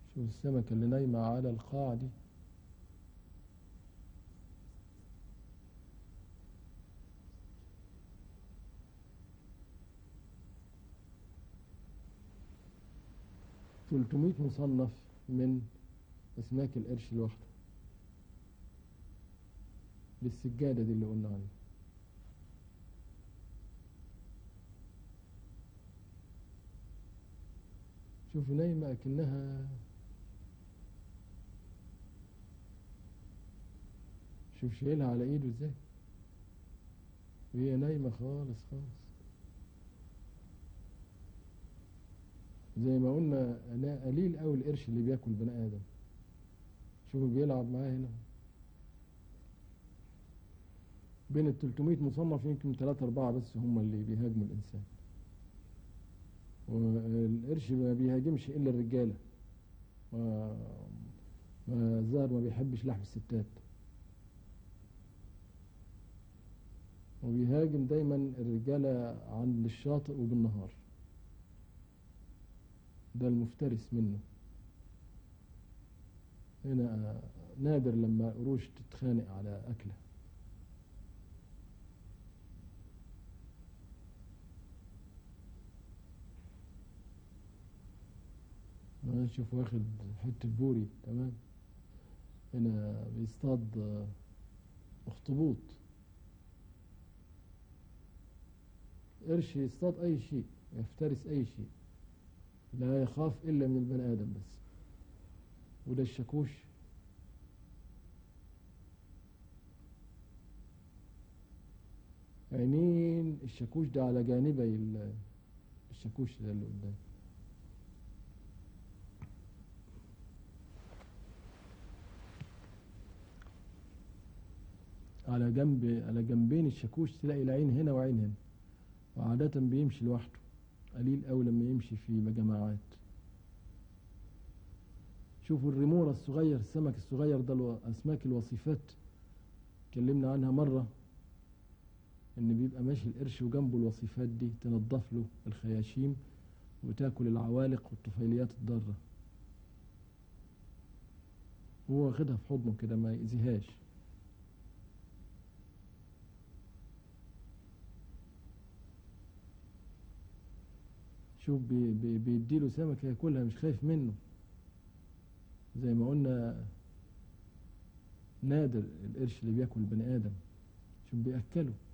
شوف السمكة اللي نايمة على القاع دي تلتمية مصنف من أسماك القرش الواحدة بالسجادة دي اللي قلنا عليها شوف نايمة أكنها شوف شايلها على ايده ازاي وهي نايمة خالص خالص زي ما قلنا أنا قليل قوي القرش اللي بياكل بني آدم شوفوا بيلعب معاه هنا بين ال 300 مصنف يمكن 3 4 بس هم اللي بيهاجموا الإنسان والقرش ما بيهاجمش إلا الرجالة ما ما الظاهر ما بيحبش لحم الستات وبيهاجم دايما الرجالة عند الشاطئ وبالنهار ده المفترس منه هنا نادر لما قروش تتخانق على أكله شوف واخد حتة بوري تمام هنا بيصطاد اخطبوط قرش يصطاد أي شيء يفترس أي شيء لا يخاف إلا من البني آدم بس وده الشاكوش عينين الشاكوش ده على جانبي الشاكوش ده اللي قدام على جنب على جنبين الشاكوش تلاقي العين هنا وعين هنا وعادة بيمشي لوحده قليل قوي لما يمشي في جماعات شوفوا الريمورة الصغير السمك الصغير ده أسماك الوصيفات اتكلمنا عنها مرة إن بيبقى ماشي القرش وجنبه الوصيفات دي تنظف له الخياشيم وتاكل العوالق والطفيليات الضارة هو واخدها في حضنه كده ما يأذيهاش شوف بي بي بيديله سمك ياكلها مش خايف منه زي ما قلنا نادر القرش اللي بياكل بني ادم شوف بياكله